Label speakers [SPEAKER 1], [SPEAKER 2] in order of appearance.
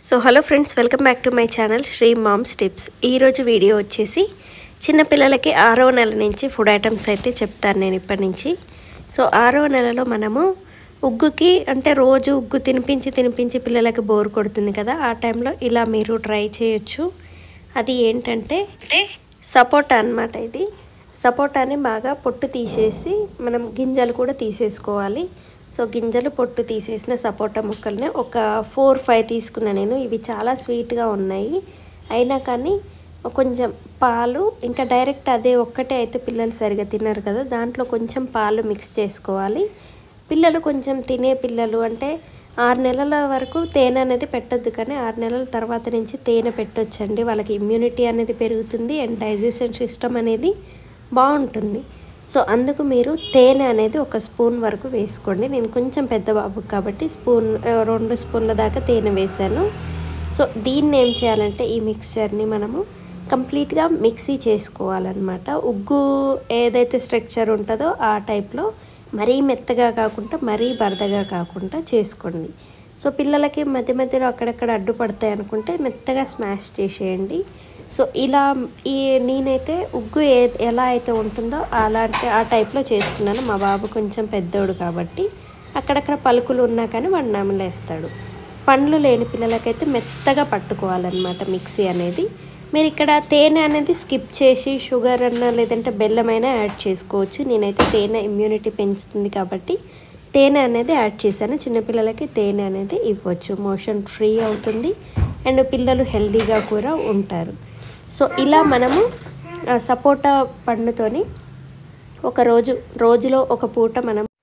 [SPEAKER 1] so hello friends welcome back to my channel Sri moms tips ఈరోజు video వచ్చేసి చిన్నపిల్లలకి ఆరో నెల నుంచి ఫుడ్ ఐటమ్స్ అయితే చెప్తాను నేను ఇప్పటి నుంచి సో ఆరో నెలలో మనము ఉగ్గుకి అంటే రోజు ఉగ్గు తినిపించి తినిపించి పిల్లలకి బోర్ కొడుతుంది కదా ఆ టైంలో ఇలా మీరు ట్రై చేయొచ్చు అది ఏంటంటే సపోటా అన్నమాట ఇది సపోటాని బాగా పొట్టు తీసేసి మనం గింజలు కూడా తీసేసుకోవాలి సో గింజలు పొట్టు తీసేసిన సపోటా ముక్కల్ని ఒక ఫోర్ ఫైవ్ తీసుకున్నా నేను ఇవి చాలా స్వీట్గా ఉన్నాయి అయినా కానీ కొంచెం పాలు ఇంకా డైరెక్ట్ అదే ఒక్కటే అయితే పిల్లలు సరిగా తినరు కదా దాంట్లో కొంచెం పాలు మిక్స్ చేసుకోవాలి పిల్లలు కొంచెం తినే పిల్లలు అంటే ఆరు నెలల వరకు తేనె అనేది పెట్టొద్దు కానీ ఆరు నెలల తర్వాత నుంచి తేనె పెట్టొచ్చండి వాళ్ళకి ఇమ్యూనిటీ అనేది పెరుగుతుంది అండ్ డైజెషన్ సిస్టమ్ అనేది బాగుంటుంది సో అందుకు మీరు తేనె అనేది ఒక స్పూన్ వరకు వేసుకోండి నేను కొంచెం పెద్ద బాబు కాబట్టి స్పూన్ ఆ, రెండు స్పూన్ల దాకా తేనె వేసాను సో దీన్ని ఏం చేయాలంటే ఈ మిక్స్చర్ని మనము కంప్లీట్గా మిక్సీ చేసుకోవాలన్నమాట ఉగ్గు ఏదైతే స్ట్రక్చర్ ఉంటుందో ఆ టైప్లో మరీ మెత్తగా కాకుండా మరీ బరదగా కాకుండా చేసుకోండి సో పిల్లలకి మధ్య మధ్యలో అక్కడక్కడ అడ్డుపడతాయి అనుకుంటే మెత్తగా స్మాష్ చేసేయండి సో ఇలా ఈ నేనైతే ఉగ్గు ఏ ఎలా అయితే ఉంటుందో అలాంటి ఆ టైప్లో చేసుకున్నాను మా బాబు కొంచెం పెద్దోడు కాబట్టి అక్కడక్కడ పలుకులు ఉన్నా కానీ వాడు నమలేస్తాడు పండ్లు లేని పిల్లలకైతే మెత్తగా పట్టుకోవాలన్నమాట మిక్సీ అనేది మీరు ఇక్కడ తేనె అనేది స్కిప్ చేసి షుగర్ అన్న లేదంటే బెల్లమైనా యాడ్ చేసుకోవచ్చు నేనైతే తేనె ఇమ్యూనిటీ పెంచుతుంది కాబట్టి తేనె అనేది యాడ్ చేశాను చిన్నపిల్లలకి తేనె అనేది ఇవ్వచ్చు మోషన్ ఫ్రీ అవుతుంది అండ్ పిల్లలు హెల్తీగా కూడా ఉంటారు సో ఇలా మనము ఆ, సపోటా పండుతోని ఒక రోజు రోజులో ఒక పూట మనం